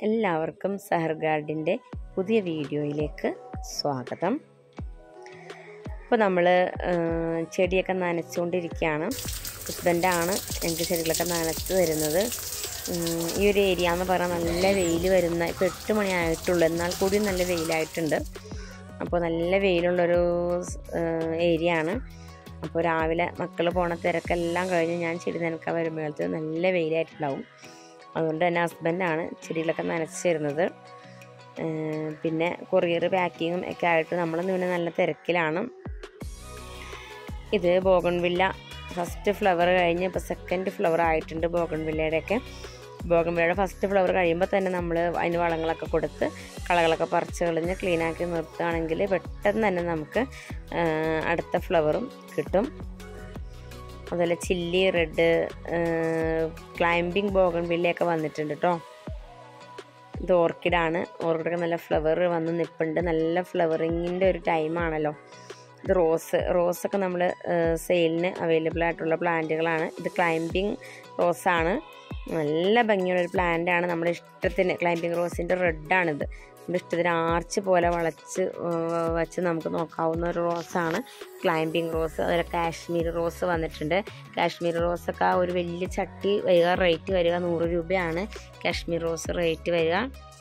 എല്ലാവർക്കും സഹർ ഗാർഡിൻ്റെ പുതിയ വീഡിയോയിലേക്ക് സ്വാഗതം ഇപ്പോൾ നമ്മൾ ചെടിയൊക്കെ നനച്ചുകൊണ്ടിരിക്കുകയാണ് ഹസ്ബൻഡാണ് ഞങ്ങൾക്ക് ചെടികളൊക്കെ നനച്ച് തരുന്നത് ഉം, ഈ ഒരു ഏരിയ എന്ന് പറഞ്ഞാൽ നല്ല വെയിൽ വരുന്ന ഇപ്പോൾ എട്ട് മണി ആയിട്ടുള്ളൂ എന്നാൽ കൂടി നല്ല വെയിലായിട്ടുണ്ട് അപ്പോൾ നല്ല വെയിലുള്ളൊരു ഏരിയ ആണ് അപ്പോൾ രാവിലെ മക്കൾ പോണ തിരക്കെല്ലാം കഴിഞ്ഞ് ഞാൻ ചെടി നനക്കാൻ വരുമ്പോഴത്തെ നല്ല വെയിലായിട്ടുണ്ടാവും അതുകൊണ്ട് തന്നെ ഹസ്ബൻഡാണ് ചെടികളൊക്കെ നനച്ച് തരുന്നത് ഏർ പിന്നെ കൊറിയർ പാക്കിങ്ങും ഒക്കെ ആയിട്ട് നമ്മൾ പിന്നെ നല്ല തിരക്കിലാണ് ഇത് ബോഗൺവില്ല ഫസ്റ്റ് ഫ്ലവർ കഴിഞ്ഞ് ഇപ്പോൾ സെക്കൻഡ് ഫ്ലവർ ആയിട്ടുണ്ട് ബോഗൺവില്ലയുടെയൊക്കെ ബോഗൺവില്ലയുടെ ഫസ്റ്റ് ഫ്ലവർ കഴിയുമ്പോൾ തന്നെ നമ്മൾ അതിന് വളങ്ങളൊക്കെ കൊടുത്ത് കളകളൊക്കെ പറിച്ച് കളഞ്ഞ് ക്ലീനാക്കി നിർത്തുകയാണെങ്കിൽ പെട്ടെന്ന് തന്നെ നമുക്ക് ആ, അടുത്ത ഫ്ലവറും കിട്ടും അതുപോലെ ചില്ലി റെഡ് ക്ലൈംബിംഗ് ബോഗൺവില്ലയൊക്കെ വന്നിട്ടുണ്ട് കേട്ടോ ഇത് ഓർക്കിഡാണ് ഓർക്കിഡൊക്കെ നല്ല ഫ്ലവർ വന്ന് നിൽപ്പുണ്ട് നല്ല ഫ്ലവറിങ്ങിൻ്റെ ഒരു ടൈമാണല്ലോ ഇത് റോസ് റോസൊക്കെ നമ്മൾ സെയിലിന് അവൈലബിൾ ആയിട്ടുള്ള പ്ലാന്റുകളാണ് ഇത് ക്ലൈംബിംഗ് റോസാണ് നല്ല ഭംഗിയുള്ള ഒരു പ്ലാന്റാണ് നമ്മുടെ ഇഷ്ടത്തിന് ക്ലൈംബിംഗ് റോസിൻ്റെ റെഡാണിത് നമ്മുടെ ഇഷ്ടത്തിന് ആർച്ച് പോലെ വളച്ച് ഏർ വച്ച് നമുക്ക് നോക്കാവുന്ന ഒരു റോസാണ് ക്ലൈംബിംഗ് റോസ് അതുപോലെ കാശ്മീർ റോസ് വന്നിട്ടുണ്ട് കാശ്മീർ റോസൊക്കെ ആ ഒരു വലിയ ചട്ടി വരിക റേറ്റ് വരിക നൂറ് രൂപയാണ് കാശ്മീർ റോസ് റേറ്റ് വരിക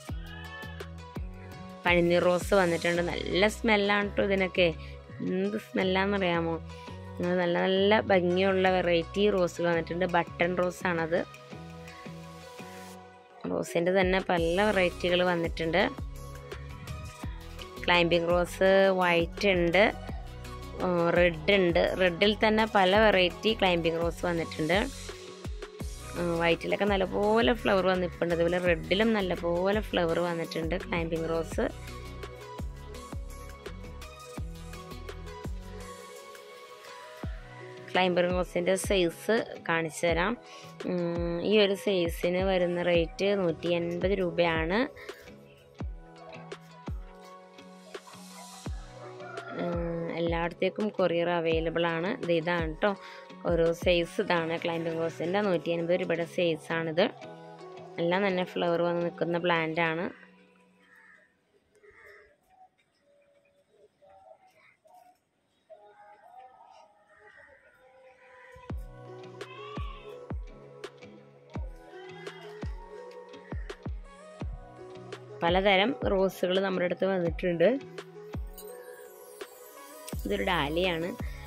പനിനീർ റോസ് വന്നിട്ടുണ്ട് നല്ല സ്മെല്ലാണ് കേട്ടോ ഇതിനൊക്കെ എന്ത് സ്മെല്ലാന്നറിയാമോ അത് നല്ല നല്ല ഭംഗിയുള്ള വെറൈറ്റി റോസ് വന്നിട്ടുണ്ട് ബട്ടൺ റോസാണത് റോസിൻ്റെ തന്നെ പല വെറൈറ്റികൾ വന്നിട്ടുണ്ട് ക്ലൈംബിംഗ് റോസ് വൈറ്റ് ഉണ്ട് റെഡ് ഉണ്ട് റെഡിൽ തന്നെ പല വെറൈറ്റി ക്ലൈംബിംഗ് റോസ് വന്നിട്ടുണ്ട് വൈറ്റിലൊക്കെ നല്ലപോലെ ഫ്ലവർ വന്നിട്ടുണ്ട് അതുപോലെ റെഡിലും നല്ലപോലെ ഫ്ലവർ വന്നിട്ടുണ്ട് ക്ലൈംബിംഗ് റോസ് ക്ലൈംബിംഗ് റോസിൻ്റെ സൈസ് കാണിച്ചു തരാം ഉം, ഈ ഒരു സൈസിന് വരുന്ന റേറ്റ് നൂറ്റി എൺപത് രൂപയാണ് ഉം, എല്ലായിടത്തേക്കും കൊറിയർ അവൈലബിൾ ആണ് ഇത് ഇതാണ് കേട്ടോ ഓരോ സൈസ് ഇതാണ് ക്ലൈംബിംഗ് റോസിൻ്റെ നൂറ്റി എൺപത് രൂപയുടെ സൈസാണിത് എല്ലാം തന്നെ ഫ്ലവർ വന്ന് നിൽക്കുന്ന പ്ലാന്റ് ആണ് പലതരം റോസുകൾ നമ്മുടെ അടുത്ത് വന്നിട്ടുണ്ട് ഇതൊരു ഡാലിയാണ്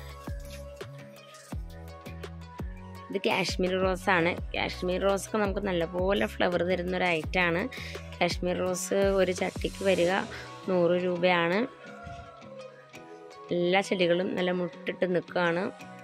ഇത് കാശ്മീർ റോസാണ് കാശ്മീർ റോസൊക്കെ നമുക്ക് നല്ലപോലെ ഫ്ലവർ തരുന്ന ഒരു ഐറ്റമാണ് കാശ്മീർ റോസ് ഒരു ചട്ടിക്ക് വരിക നൂറ് രൂപയാണ് എല്ലാ ചെടികളും നല്ല മുട്ടിട്ട് നിൽക്കുകയാണ്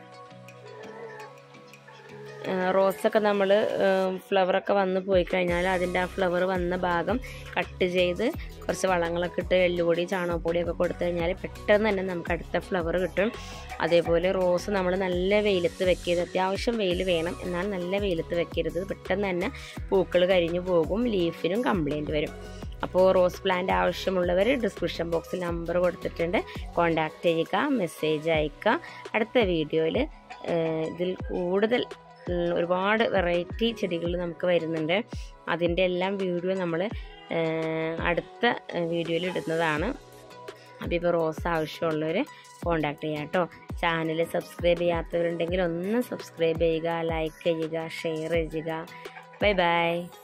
റോസൊക്കെ നമ്മൾ ഫ്ലവറൊക്കെ വന്ന് പോയി കഴിഞ്ഞാൽ അതിൻ്റെ ആ ഫ്ലവർ വന്ന ഭാഗം കട്ട് ചെയ്ത് കുറച്ച് വളങ്ങളൊക്കെ ഇട്ട് എല്ലുപൊടി ചാണകപ്പൊടിയൊക്കെ കൊടുത്തു കഴിഞ്ഞാൽ പെട്ടെന്ന് തന്നെ നമുക്ക് അടുത്ത ഫ്ലവർ കിട്ടും അതേപോലെ റോസ് നമ്മൾ നല്ല വെയിലത്ത് വെക്കരുത് അത്യാവശ്യം വെയിൽ വേണം എന്നാൽ നല്ല വെയിലത്ത് വെക്കരുത് പെട്ടെന്ന് തന്നെ പൂക്കൾ കരിഞ്ഞു പോകും ലീഫിനും കംപ്ലൈൻറ്റ് വരും അപ്പോൾ റോസ് പ്ലാന്റ് ആവശ്യമുള്ളവർ ഡിസ്ക്രിപ്ഷൻ ബോക്സിൽ നമ്പർ കൊടുത്തിട്ടുണ്ട് കോൺടാക്റ്റ് ചെയ്യുക മെസ്സേജ് അയക്കുക അടുത്ത വീഡിയോയിൽ ഇതിൽ കൂടുതൽ ഉം, ഒരുപാട് വെറൈറ്റി ചെടികൾ നമുക്ക് വരുന്നുണ്ട് അതിൻ്റെ എല്ലാം വീഡിയോ നമ്മൾ അടുത്ത വീഡിയോയിൽ ഇടുന്നതാണ് അപ്പോൾ ഇപ്പോൾ റോസ് ആവശ്യമുള്ളവർ കോണ്ടാക്ട് ചെയ്യുക കേട്ടോ ചാനൽ സബ്സ്ക്രൈബ് ചെയ്യാത്തവരുണ്ടെങ്കിൽ ഒന്ന് സബ്സ്ക്രൈബ് ചെയ്യുക ലൈക്ക് ചെയ്യുക ഷെയർ ചെയ്യുക ബൈ ബൈ